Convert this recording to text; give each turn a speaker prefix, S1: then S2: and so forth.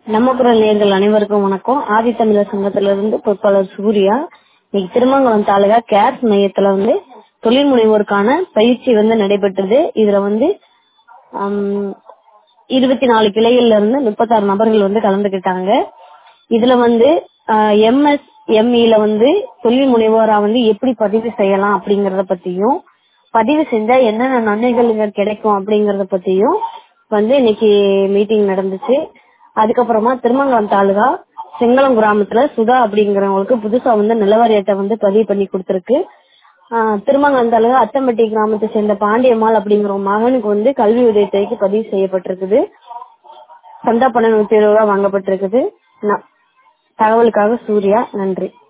S1: நம்ம குரல் நேர்கள் அனைவருக்கும் வணக்கம் ஆதித்தமிழர் சங்கத்திலிருந்து பொறுப்பாளர் சூர்யா இன்னைக்கு திருமங்கலம் தாலுகா கேர்ஸ் மையத்துல வந்து தொழில் முனைவோருக்கான பயிற்சி வந்து நடைபெற்றது இதுல வந்து இருபத்தி நாலு கிளைகள்ல இருந்து முப்பத்தாறு நபர்கள் வந்து கலந்துக்கிட்டாங்க இதுல வந்து எம்எஸ் எம்இல வந்து தொழில் முனைவோரா வந்து எப்படி பதிவு செய்யலாம் அப்படிங்கறத பத்தியும் பதிவு செஞ்சா என்னென்ன நன்மைகள் கிடைக்கும் அப்படிங்கறத பத்தியும் வந்து இன்னைக்கு மீட்டிங் நடந்துச்சு அதுக்கப்புறமா திருமங்கலம் தாலுகா செங்கலம் கிராமத்துல சுதா அப்படிங்கிறவங்களுக்கு புதுசா வந்து நிலவரி அட்டை வந்து பதிவு பண்ணி கொடுத்திருக்கு திருமங்கலம் தாலுகா அத்தம்பட்டி கிராமத்தை சேர்ந்த பாண்டியம்மாள் அப்படிங்கிற மகனுக்கு வந்து கல்வி உதவித்தொகைக்கு பதிவு செய்யப்பட்டிருக்குது சந்தா பணம் நூத்தி இருபது ரூபா வாங்கப்பட்டிருக்குது தகவலுக்காக சூர்யா நன்றி